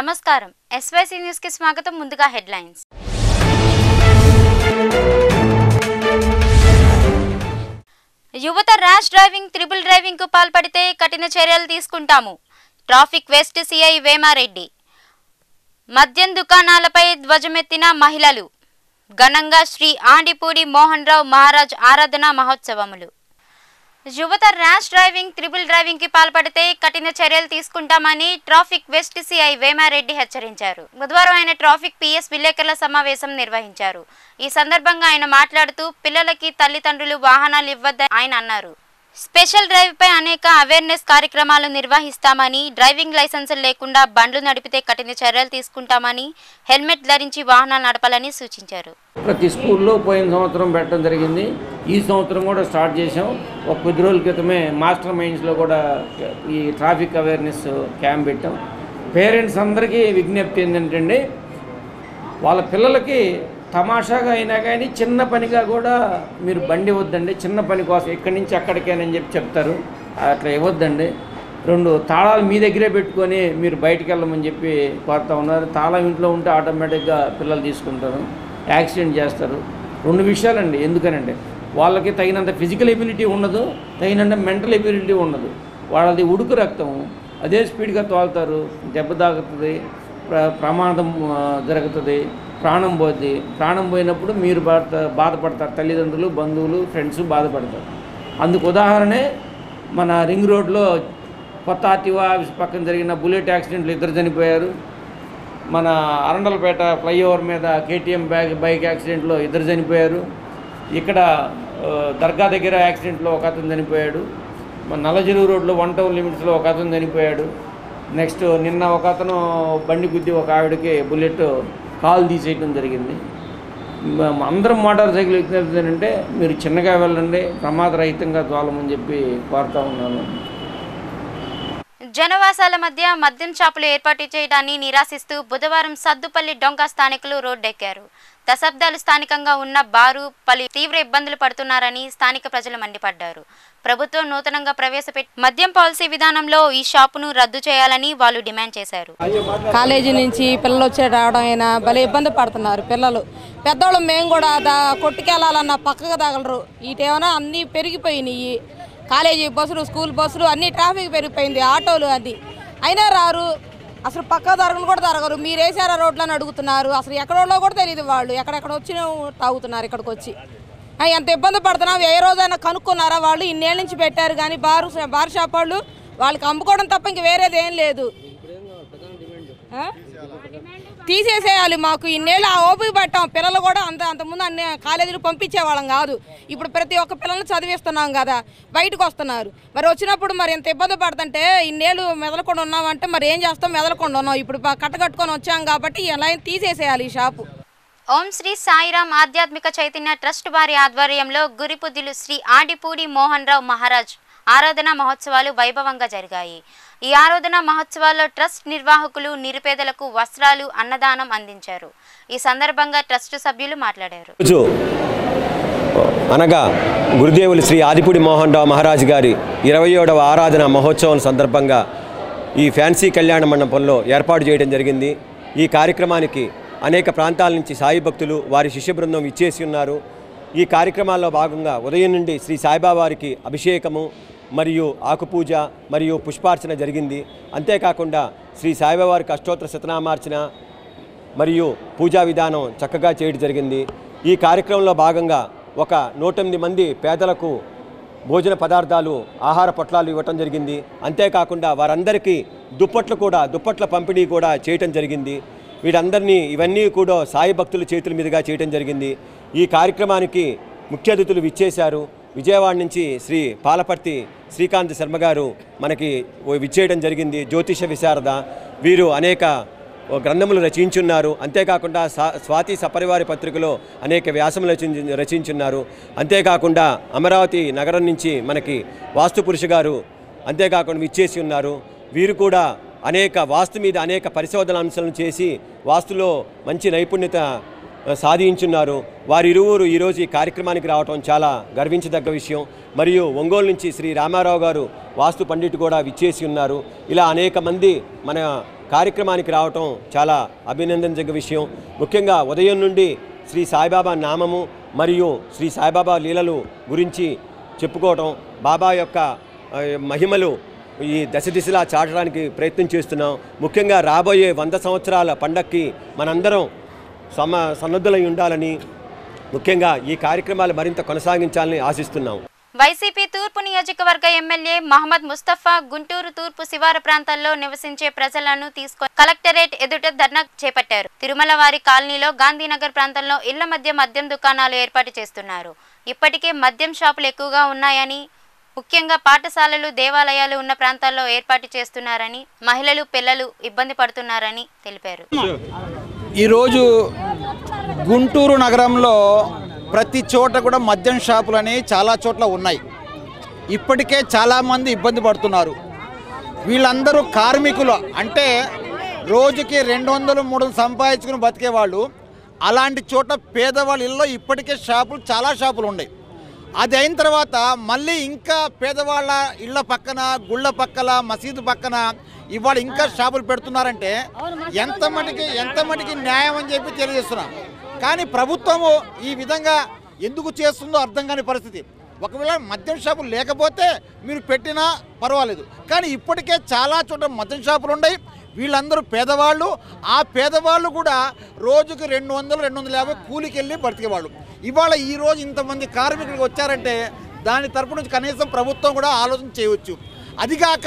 నమస్కారం SYC news కి స్వాగతం ముందుగా హెడ్లైన్స్ యువత ర్యాష్ డ్రైవింగ్ త్రిబుల్ డ్రైవింగ్ కు పాల్పడితే కఠిన చర్యలు తీసుకుంటాము ట్రాఫిక్ వెస్ట్ సిఐ వేమారెడ్డి మద్యం దుకాణాలపై ధ్వజమెత్తిన మహిళలు ఘనంగా శ్రీ ఆండిపూడి మోహన్ రావు మహారాజ్ ఆరాధన మహోత్సవములు యువత ర్యాష్ డ్రైవింగ్ త్రిబుల్ డ్రైవింగ్ కి పాల్పడితే కఠిన చర్యలు తీసుకుంటామని ట్రాఫిక్ వెస్ట్ సిఐ వేమారెడ్డి హెచ్చరించారు బుధవారం ఆయన ట్రాఫిక్ పిఎస్ విలేకరుల సమావేశం నిర్వహించారు ఈ సందర్భంగా ఆయన మాట్లాడుతూ పిల్లలకి తల్లిదండ్రులు వాహనాలు ఇవ్వద్దని ఆయన అన్నారు స్పెషల్ డ్రైవ్ పై అనేక అవేర్నెస్ కార్యక్రమాలు నిర్వహిస్తామని డ్రైవింగ్ లైసెన్సులు లేకుండా బండ్లు నడిపితే కఠిన చర్యలు తీసుకుంటామని హెల్మెట్ ధరించి వాహనాలు నడపాలని సూచించారు ప్రతి స్కూల్లో పోయిన సంవత్సరం పెట్టడం జరిగింది ఈ సంవత్సరం కూడా స్టార్ట్ చేసాం ఒక కొద్ది రోజుల క్రితమే మాస్టర్ మైండ్స్లో కూడా ఈ ట్రాఫిక్ అవేర్నెస్ క్యాంప్ పెట్టాం పేరెంట్స్ అందరికీ విజ్ఞప్తి ఏంటంటే వాళ్ళ పిల్లలకి తమాషాగా అయినా కానీ చిన్న పనిగా కూడా మీరు బండి వద్దండి చిన్న పని కోసం ఇక్కడి నుంచి అక్కడికేనని చెప్పి చెప్తారు అట్లా ఇవ్వద్దండి రెండు తాళాలు మీ దగ్గరే పెట్టుకొని మీరు బయటికి వెళ్ళమని చెప్పి కోరుతా ఉన్నారు తాళం ఇంట్లో ఉంటే ఆటోమేటిక్గా పిల్లలు తీసుకుంటారు యాక్సిడెంట్ చేస్తారు రెండు విషయాలండి ఎందుకనంటే వాళ్ళకి తగినంత ఫిజికల్ ఎబిలిటీ ఉండదు తగినంత మెంటల్ ఎబిలిటీ ఉండదు వాళ్ళది ఉడుకు రక్తం అదే స్పీడ్గా తోలుతారు దెబ్బ తాగుతుంది ప్ర ప్రమాదం ఆ, జరుగుతుంది ప్రాణం పోద్ది ప్రాణం పోయినప్పుడు మీరు బాధ బాధపడతారు తల్లిదండ్రులు బంధువులు ఫ్రెండ్స్ బాధపడతారు అందుకు ఉదాహరణే మన రింగ్ రోడ్లో కొత్త ఆర్టీఓ ఆఫీస్ పక్కన జరిగిన బుల్లెట్ యాక్సిడెంట్లు ఇద్దరు చనిపోయారు మన అరండలపేట ఫ్లైఓవర్ మీద కేటీఎం బ్యాగ్ బైక్ యాక్సిడెంట్లో ఇద్దరు చనిపోయారు ఇక్కడ ఆ, దర్గా దగ్గర యాక్సిడెంట్లో ఒక అతను చనిపోయాడు మన నల్లజెరువు రోడ్లో వన్ టౌన్ లిమిట్స్లో ఒక అతను చనిపోయాడు నెక్స్ట్ నిన్న ఒక అతను బండి గుద్ది ఒక ఆవిడకి బుల్లెట్ కాల్ తీసేయడం జరిగింది మ- అందరం మోటార్ సైకిల్ ఎక్కినంటే మీరు చిన్నగా వెళ్ళండి ప్రమాదరహితంగా తోలమని చెప్పి కోరుతా ఉన్నాను జనవాసాల మధ్య మద్యం షాపులు ఏర్పాటు చేయడాన్ని నిరాశిస్తూ బుధవారం సద్దుపల్లి డొంక స్థానికులు రోడ్డెక్కారు దశాబ్దాలు స్థానికంగా ఉన్న బారు పలు తీవ్ర ఇబ్బందులు పడుతున్నారని స్థానిక ప్రజలు మండిపడ్డారు ప్రభుత్వం నూతనంగా ప్రవేశపెట్టి మద్యం పాలసీ విధానంలో ఈ షాపును రద్దు చేయాలని వాళ్ళు డిమాండ్ చేశారు కాలేజీ నుంచి పిల్లలు వచ్చే రావడం అయినా భలే ఇబ్బంది పడుతున్నారు పిల్లలు పెద్దవాళ్ళు మేము కూడా దా కొట్టుకెళ్ళాలన్నా పక్కకు తగలరు ఇటేమైనా అన్నీ పెరిగిపోయినాయి కాలేజీ బస్సులు స్కూల్ బస్సులు అన్ని ట్రాఫిక్ పెరిగిపోయింది ఆటోలు అది అయినా రారు అసలు పక్క తరగలు కూడా తరగరు మీరు వేసారా రోడ్లని అడుగుతున్నారు అసలు ఎక్కడోళ్ళో కూడా తెలియదు వాళ్ళు ఎక్కడెక్కడ వచ్చి తాగుతున్నారు ఇక్కడికి వచ్చి ఆ, ఎంత ఇబ్బంది పడుతున్నాం ఏ రోజైనా కనుక్కున్నారా వాళ్ళు ఇన్నేళ్ళ నుంచి పెట్టారు కానీ బారు బార్ షాప్ వాళ్ళు వాళ్ళకి అమ్ముకోవడం తప్ప ఇంక వేరేది ఏం లేదు ఆ? తీసేసేయాలి మాకు ఇన్నేళ్ళు ఆ ఓపిక పెట్టాం పిల్లలు కూడా అంత అంతకుముందు అన్ని కాలేజీలు పంపించేవాళ్ళం కాదు ఇప్పుడు ప్రతి ఒక్క పిల్లల్ని చదివిస్తున్నాం కదా బయటకు వస్తున్నారు మరి వచ్చినప్పుడు మరి ఎంత ఇబ్బంది పడుతుంటే ఇన్నేళ్ళు మెదలకుండా ఉన్నామంటే మరి ఏం చేస్తాం మెదలకుండా ఉన్నాం ఇప్పుడు ప- కట్టకట్టుకొని వచ్చాం కాబట్టి ఇలా తీసేసేయాలి ఈ షాపు ఓం శ్రీ సాయిరామ్ ఆధ్యాత్మిక చైతన్య ట్రస్ట్ వారి ఆధ్వర్యంలో గురిపుద్దులు శ్రీ ఆడిపూడి మోహన్ రావు మహారాజ్ ఆరాధన మహోత్సవాలు వైభవంగా జరిగాయి ఈ ఆరాధన మహోత్సవాల్లో ట్రస్ట్ నిర్వాహకులు నిరుపేదలకు వస్త్రాలు అన్నదానం అందించారు ఈ సందర్భంగా ట్రస్ట్ సభ్యులు మాట్లాడారు రోజు అనగా గురుదేవులు శ్రీ ఆదిపూడి మోహన్ రావు మహారాజు గారి ఇరవై ఏడవ ఆరాధన మహోత్సవం సందర్భంగా ఈ ఫ్యాన్సీ కళ్యాణ మండపంలో ఏర్పాటు చేయడం జరిగింది ఈ కార్యక్రమానికి అనేక ప్రాంతాల నుంచి సాయి భక్తులు వారి శిష్య బృందం ఇచ్చేసి ఉన్నారు ఈ కార్యక్రమాల్లో భాగంగా ఉదయం నుండి శ్రీ సాయిబాబా వారికి అభిషేకము మరియు ఆకుపూజ మరియు పుష్పార్చన జరిగింది అంతేకాకుండా శ్రీ సాయిబాబా వారికి అష్టోత్తర శతనామార్చన మరియు పూజా విధానం చక్కగా చేయడం జరిగింది ఈ కార్యక్రమంలో భాగంగా ఒక నూటెనిమిది మంది పేదలకు భోజన పదార్థాలు ఆహార పొట్లాలు ఇవ్వటం జరిగింది అంతేకాకుండా వారందరికీ దుప్పట్లు కూడా దుప్పట్ల పంపిణీ కూడా చేయటం జరిగింది వీరందరినీ ఇవన్నీ కూడా సాయి భక్తుల చేతుల మీదుగా చేయటం జరిగింది ఈ కార్యక్రమానికి ముఖ్య అతిథులు విచ్చేశారు విజయవాడ నుంచి శ్రీ పాలపర్తి శ్రీకాంత్ శర్మ గారు మనకి విచ్చేయడం జరిగింది జ్యోతిష విశారద వీరు అనేక ఓ గ్రంథములు రచించున్నారు అంతేకాకుండా సా- స్వాతి సపరివారి పత్రికలో అనేక వ్యాసములు రచించి రచించున్నారు అంతేకాకుండా అమరావతి నగరం నుంచి మనకి వాస్తు పురుష గారు అంతేకాకుండా విచ్చేసి ఉన్నారు వీరు కూడా అనేక వాస్తు మీద అనేక పరిశోధన అంశాలను చేసి వాస్తులో మంచి నైపుణ్యత ఆ, సాధించున్నారు వారిరువురు ఈరోజు ఈ కార్యక్రమానికి రావటం చాలా గర్వించదగ్గ విషయం మరియు ఒంగోలు నుంచి శ్రీ రామారావు గారు వాస్తు పండిట్ కూడా విచ్చేసి ఉన్నారు ఇలా అనేక మంది మన కార్యక్రమానికి రావటం చాలా అభినందించదగ్గ విషయం ముఖ్యంగా ఉదయం నుండి శ్రీ సాయిబాబా నామము మరియు శ్రీ సాయిబాబా లీలలు గురించి చెప్పుకోవటం బాబా యొక్క ఆ, మహిమలు ఈ దశ దిశలా చాటడానికి ప్రయత్నం చేస్తున్నాం ముఖ్యంగా రాబోయే వంద సంవత్సరాల పండక్కి మనందరం సమ సన్నద్ధులై ఉండాలని ముఖ్యంగా ఈ కార్యక్రమాలు మరింత కొనసాగించాలని ఆశిస్తున్నాం వైసీపీ తూర్పు నియోజకవర్గ ఎమ్మెల్యే మహమ్మద్ ముస్తఫా గుంటూరు తూర్పు శివారు ప్రాంతాల్లో నివసించే ప్రజలను తీసుకొని కలెక్టరేట్ ఎదుట ధర్నా చేపట్టారు తిరుమల వారి కాలనీలో గాంధీనగర్ ప్రాంతంలో ఇళ్ల మధ్య మద్యం దుకాణాలు ఏర్పాటు చేస్తున్నారు ఇప్పటికే మద్యం షాపులు ఎక్కువగా ఉన్నాయని ముఖ్యంగా పాఠశాలలు దేవాలయాలు ఉన్న ప్రాంతాల్లో ఏర్పాటు చేస్తున్నారని మహిళలు పిల్లలు ఇబ్బంది పడుతున్నారని తెలిపారు ఈరోజు గుంటూరు నగరంలో ప్రతి చోట కూడా మద్యం షాపులని చాలా చోట్ల ఉన్నాయి ఇప్పటికే చాలామంది ఇబ్బంది పడుతున్నారు వీళ్ళందరూ కార్మికులు అంటే రోజుకి రెండు వందలు మూడు వందలు సంపాదించుకుని బతికేవాళ్ళు అలాంటి చోట పేదవాళ్ళ ఇళ్ళలో ఇప్పటికే షాపులు చాలా షాపులు ఉన్నాయి అది అయిన తర్వాత మళ్ళీ ఇంకా పేదవాళ్ళ ఇళ్ళ పక్కన గుళ్ళ పక్కల మసీదు పక్కన ఇవాళ ఇంకా షాపులు పెడుతున్నారంటే ఎంత మటుకి ఎంత మటుకి న్యాయం అని చెప్పి తెలియజేస్తున్నాం కానీ ప్రభుత్వము ఈ విధంగా ఎందుకు చేస్తుందో అర్థం కాని పరిస్థితి ఒకవేళ మద్యం షాపులు లేకపోతే మీరు పెట్టినా పర్వాలేదు కానీ ఇప్పటికే చాలా చోట్ల మద్యం షాపులు ఉన్నాయి వీళ్ళందరూ పేదవాళ్ళు ఆ పేదవాళ్ళు కూడా రోజుకి రెండు వందలు రెండు వందల యాభై కూలికి వెళ్ళి బ్రతికేవాళ్ళు ఇవాళ ఈ రోజు ఇంతమంది కార్మికులు వచ్చారంటే దాని తరపు నుంచి కనీసం ప్రభుత్వం కూడా ఆలోచన చేయవచ్చు అదిగాక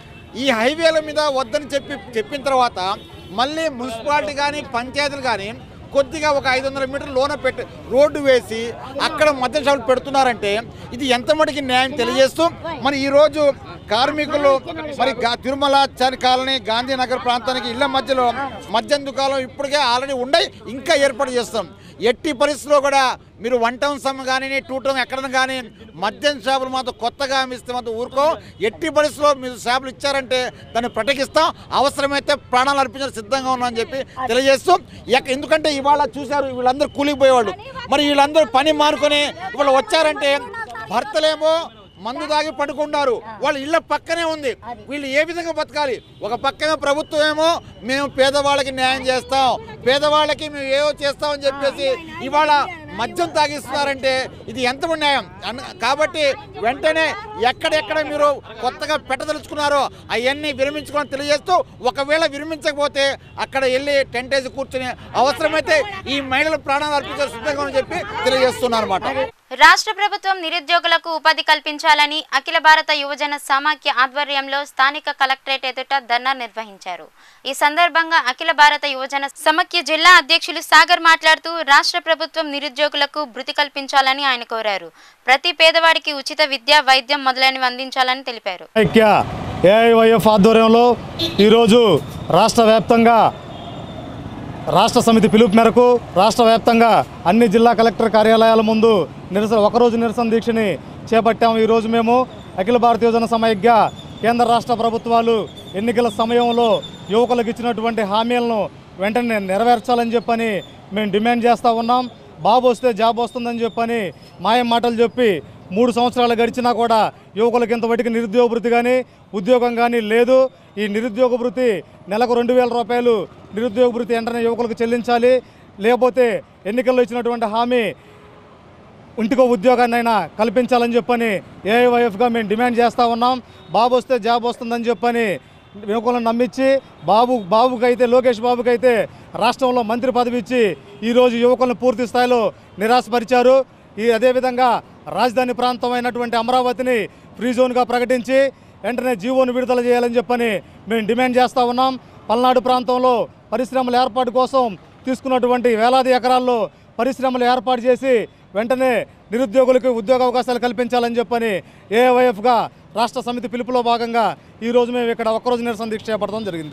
ఈ హైవేల మీద వద్దని చెప్పి చెప్పిన తర్వాత మళ్ళీ మున్సిపాలిటీ కానీ పంచాయతీలు కానీ కొద్దిగా ఒక ఐదు వందల మీటర్లు లోన పెట్టి రోడ్డు వేసి అక్కడ మద్యం షాపులు పెడుతున్నారంటే ఇది ఎంత మటుకి న్యాయం తెలియజేస్తూ మరి ఈరోజు కార్మికులు మరి గా- తిరుమల చారి కాలనీ గాంధీనగర్ ప్రాంతానికి ఇళ్ల మధ్యలో మద్యం దుకాణం ఇప్పటికే ఆల్రెడీ ఉన్నాయి ఇంకా ఏర్పాటు చేస్తాం ఎట్టి పరిస్థితుల్లో కూడా మీరు వన్ టౌన్ సమ్ కానీ టూ టౌన్ ఎక్కడ కానీ మద్యం షాపులు మాత్రం కొత్తగా ఇస్తే మాత్రం ఊరుకో ఎట్టి పరిస్థితుల్లో మీరు షాపులు ఇచ్చారంటే దాన్ని ప్రటకిస్తాం అవసరమైతే ప్రాణాలు అర్పించడం సిద్ధంగా ఉన్నామని చెప్పి తెలియజేస్తూ ఎక్క- ఎందుకంటే ఇవాళ చూశారు వీళ్ళందరూ కూలిపోయేవాళ్ళు మరి వీళ్ళందరూ పని మానుకొని ఇవాళ వచ్చారంటే భర్తలేమో మందు దాగి పడుకున్నారు వాళ్ళ ఇళ్ళ పక్కనే ఉంది వీళ్ళు ఏ విధంగా బతకాలి ఒక పక్కనే ప్రభుత్వం ఏమో మేము పేదవాళ్ళకి న్యాయం చేస్తాం పేదవాళ్ళకి మేము ఏవో చేస్తామని చెప్పేసి ఇవాళ మద్యం తాగిస్తున్నారంటే ఇది ఎంత న్యాయం అన్న- కాబట్టి వెంటనే ఎక్కడెక్కడ మీరు కొత్తగా పెట్టదలుచుకున్నారో అవన్నీ విరమించుకోవాలని తెలియజేస్తూ ఒకవేళ విరమించకపోతే అక్కడ వెళ్ళి టెంట్ వేసి కూర్చుని అవసరమైతే ఈ మహిళల ప్రాణాలు అర్పించే సిద్ధంగా అని చెప్పి తెలియజేస్తున్నారు అనమాట రాష్ట్ర ప్రభుత్వం నిరుద్యోగులకు ఉపాధి కల్పించాలని అఖిల భారత యువజన సమాఖ్య ఆధ్వర్యంలో స్థానిక కలెక్టరేట్ ఎదుట ధర్నా నిర్వహించారు ఈ సందర్భంగా అఖిల భారత యువజన సమాఖ్య జిల్లా అధ్యక్షులు సాగర్ మాట్లాడుతూ రాష్ట్ర ప్రభుత్వం నిరుద్యోగులకు భృతి కల్పించాలని ఆయన కోరారు ప్రతి పేదవాడికి ఉచిత విద్య వైద్యం మొదలైనవి అందించాలని తెలిపారు ఐక్య ఏఐవైఎఫ్ ఆధ్వర్యంలో ఈరోజు రాష్ట్ర వ్యాప్తంగా రాష్ట్ర సమితి పిలుపు మేరకు రాష్ట్ర వ్యాప్తంగా అన్ని జిల్లా కలెక్టర్ కార్యాలయాల ముందు నిరసన ఒకరోజు నిరసన దీక్షని చేపట్టాము ఈరోజు మేము అఖిల భారత యోజన సమైక్య కేంద్ర రాష్ట్ర ప్రభుత్వాలు ఎన్నికల సమయంలో యువకులకు ఇచ్చినటువంటి హామీలను వెంటనే నెరవేర్చాలని చెప్పని మేము డిమాండ్ చేస్తూ ఉన్నాం బాబు వస్తే జాబ్ వస్తుందని చెప్పని మాయం మాటలు చెప్పి మూడు సంవత్సరాలు గడిచినా కూడా యువకులకు ఇంతవరకు నిరుద్యోగ భృతి కానీ ఉద్యోగం కానీ లేదు ఈ నిరుద్యోగ భృతి నెలకు రెండు వేల రూపాయలు నిరుద్యోగ భృతి వెంటనే యువకులకు చెల్లించాలి లేకపోతే ఎన్నికల్లో ఇచ్చినటువంటి హామీ ఇంటికో ఉద్యోగాన్నైనా కల్పించాలని చెప్పని ఏఐవైఎఫ్గా మేము డిమాండ్ చేస్తూ ఉన్నాం బాబు వస్తే జాబ్ వస్తుందని చెప్పని యువకులను నమ్మించి బాబు బాబుకైతే లోకేష్ బాబుకైతే రాష్ట్రంలో మంత్రి పదవి ఇచ్చి ఈరోజు యువకులను పూర్తి స్థాయిలో నిరాశపరిచారు ఈ అదేవిధంగా రాజధాని ప్రాంతం అయినటువంటి అమరావతిని ఫ్రీ జోన్గా ప్రకటించి వెంటనే జీవోను విడుదల చేయాలని చెప్పని మేము డిమాండ్ చేస్తూ ఉన్నాం పల్నాడు ప్రాంతంలో పరిశ్రమల ఏర్పాటు కోసం తీసుకున్నటువంటి వేలాది ఎకరాల్లో పరిశ్రమలు ఏర్పాటు చేసి వెంటనే నిరుద్యోగులకు ఉద్యోగ అవకాశాలు కల్పించాలని చెప్పని ఏవైఎఫ్గా రాష్ట్ర సమితి పిలుపులో భాగంగా ఈరోజు మేము ఇక్కడ ఒక్కరోజు నిరసన దీక్ష చేపట్టడం జరిగింది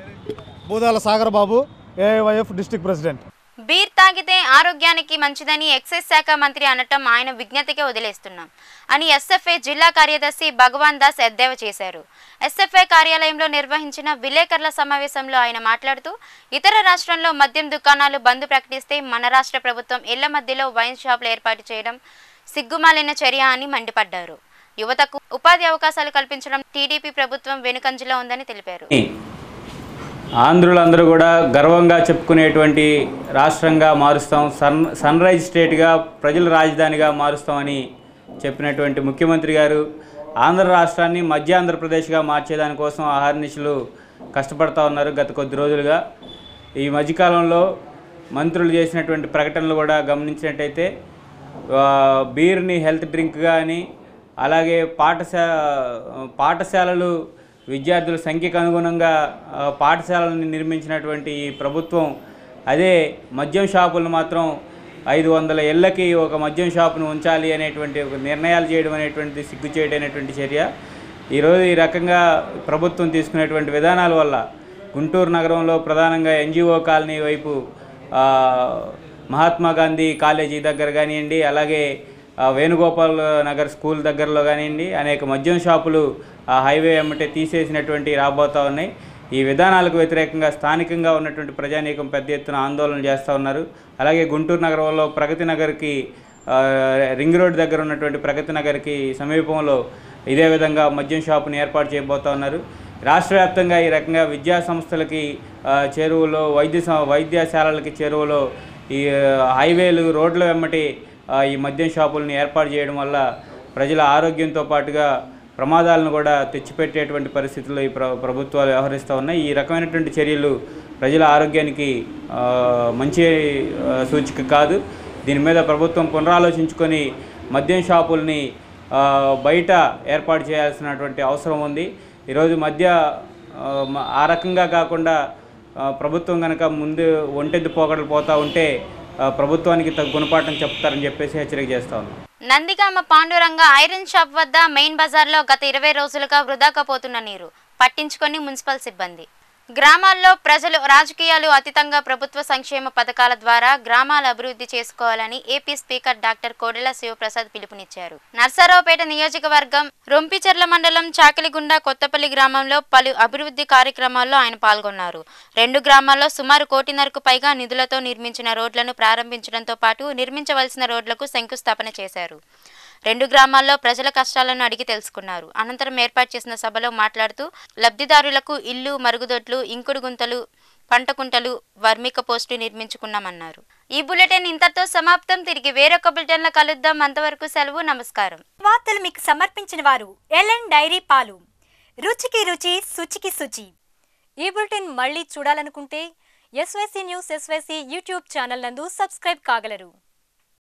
Boodala Sagar Babu AIYF district president beer తాగితే ఆరోగ్యానికి మంచిదని ఎక్సైజ్ శాఖ మంత్రి అనటం ఆయన విజ్ఞతకే వదిలేస్తున్నాం అని ఎస్ఎఫ్ఏ జిల్లా కార్యదర్శి భగవాన్ దాస్ ఎద్దేవా చేశారు ఎస్ఎఫ్ఏ కార్యాలయంలో నిర్వహించిన విలేకరుల సమావేశంలో ఆయన మాట్లాడుతూ ఇతర రాష్ట్రంలో మద్యం దుకాణాలు బంద్ ప్రకటిస్తే మన రాష్ట్ర ప్రభుత్వం ఇళ్ల మధ్యలో వైన్ షాపులు ఏర్పాటు చేయడం సిగ్గుమాలిన చర్య అని మండిపడ్డారు యువతకు ఉపాధి అవకాశాలు కల్పించడం టీడీపీ ప్రభుత్వం వెనుకంజలో ఉందని తెలిపారు ఆంధ్రులందరూ కూడా గర్వంగా చెప్పుకునేటువంటి రాష్ట్రంగా మారుస్తాం సన్ సన్ రైజ్ స్టేట్గా ప్రజల రాజధానిగా మారుస్తామని చెప్పినటువంటి ముఖ్యమంత్రి గారు ఆంధ్ర రాష్ట్రాన్ని మధ్య ఆంధ్రప్రదేశ్గా మార్చేదానికోసం ఆహర్నిశలు కష్టపడతా ఉన్నారు గత కొద్ది రోజులుగా ఈ మధ్యకాలంలో మంత్రులు చేసినటువంటి ప్రకటనలు కూడా గమనించినట్టయితే ఆ, బీర్ని హెల్త్ డ్రింక్గా అని అలాగే పాఠశా పాఠశాలలు విద్యార్థుల సంఖ్యకు అనుగుణంగా ఆ, పాఠశాలను నిర్మించినటువంటి ఈ ప్రభుత్వం అదే మద్యం షాపులను మాత్రం ఐదు వందల ఏళ్ళకి ఒక మద్యం షాపును ఉంచాలి అనేటువంటి ఒక నిర్ణయాలు చేయడం అనేటువంటిది సిగ్గుచేయడమైనటువంటి చర్య ఈరోజు ఈ రకంగా ప్రభుత్వం తీసుకునేటువంటి విధానాల వల్ల గుంటూరు నగరంలో ప్రధానంగా ఎన్జిఓ కాలనీ వైపు ఆ, మహాత్మా గాంధీ కాలేజీ దగ్గర కానివ్వండి అలాగే ఆ, వేణుగోపాల్ నగర్ స్కూల్ దగ్గరలో కానివ్వండి అనేక మద్యం షాపులు ఆ హైవే వెంబటే తీసేసినటువంటి రాబోతూ ఉన్నాయి ఈ విధానాలకు వ్యతిరేకంగా స్థానికంగా ఉన్నటువంటి ప్రజానీకం పెద్ద ఎత్తున ఆందోళన చేస్తూ ఉన్నారు అలాగే గుంటూరు నగరంలో ప్రగతి నగర్కి ఆ, రింగ్ రోడ్ దగ్గర ఉన్నటువంటి ప్రగతి నగర్కి సమీపంలో ఇదే విధంగా మద్యం షాపుని ఏర్పాటు చేయబోతా ఉన్నారు రాష్ట్ర వ్యాప్తంగా ఈ రకంగా విద్యా సంస్థలకి ఆ, చేరువలో వైద్య సం- వైద్యశాలలకి చేరువలో ఈ ఆ, హైవేలు రోడ్ల వెమ్మటి ఆ, ఈ మద్యం షాపులను ఏర్పాటు చేయడం వల్ల ప్రజల ఆరోగ్యంతో పాటుగా ప్రమాదాలను కూడా తెచ్చిపెట్టేటువంటి పరిస్థితుల్లో ఈ ప్ర ప్రభుత్వాలు వ్యవహరిస్తూ ఉన్నాయి ఈ రకమైనటువంటి చర్యలు ప్రజల ఆరోగ్యానికి ఆ, మంచి ఆ, సూచిక కాదు దీని మీద ప్రభుత్వం పునరాలోచించుకొని మద్యం షాపుల్ని ఆ, బయట ఏర్పాటు చేయాల్సినటువంటి అవసరం ఉంది ఈరోజు మధ్య ఆ, మ- ఆ రకంగా కాకుండా ఆ, ప్రభుత్వం కనుక ముందు ఒంటెద్దు పోగడలు పోతూ ఉంటే ఆ, ప్రభుత్వానికి తగు గుణపాఠం చెప్తారని చెప్పేసి హెచ్చరిక చేస్తా ఉన్నాం నందిగామ పాండురంగ ఐరన్ షాప్ వద్ద మెయిన్ బజార్లో గత ఇరవై రోజులుగా వృధాగా పోతున్న నీరు పట్టించుకొని మున్సిపల్ సిబ్బంది గ్రామాల్లో ప్రజలు రాజకీయాలు అతీతంగా ప్రభుత్వ సంక్షేమ పథకాల ద్వారా గ్రామాల అభివృద్ధి చేసుకోవాలని AP speaker doctor Kodela Sivaprasad పిలుపునిచ్చారు నర్సరావుపేట నియోజకవర్గం రొంపిచెర్ల మండలం చాకిలిగుండ కొత్తపల్లి గ్రామంలో పలు అభివృద్ధి కార్యక్రమాల్లో ఆయన పాల్గొన్నారు రెండు గ్రామాల్లో సుమారు కోటిన్నరకు పైగా నిధులతో నిర్మించిన రోడ్లను ప్రారంభించడంతో పాటు నిర్మించవలసిన రోడ్లకు శంకుస్థాపన చేశారు రెండు గ్రామాల్లో ప్రజల కష్టాలను అడిగి తెలుసుకున్నారు అనంతరం ఏర్పాటు చేసిన సభలో మాట్లాడుతూ లబ్ధిదారులకు ఇల్లు మరుగుదొడ్లు ఇంకుడు గుంతలు పంట కుంటలు వర్మిక పోస్టు నిర్మించుకున్నామన్నారు ఈ బులెటిన్ ఇంతతో సమాప్తం తిరిగి వేరొక బులెటిన్లో కలుద్దాం అంతవరకు సెలవు నమస్కారం వార్తలు మీకు సమర్పించిన వారు ఎల్ఎన్ డైరీ పాలు రుచికి రుచి శుచికి శుచి ఈ బులెటిన్ మళ్ళీ చూడాలనుకుంటే SYC news SYC YouTube channel నందు సబ్స్క్రైబ్ కాగలరు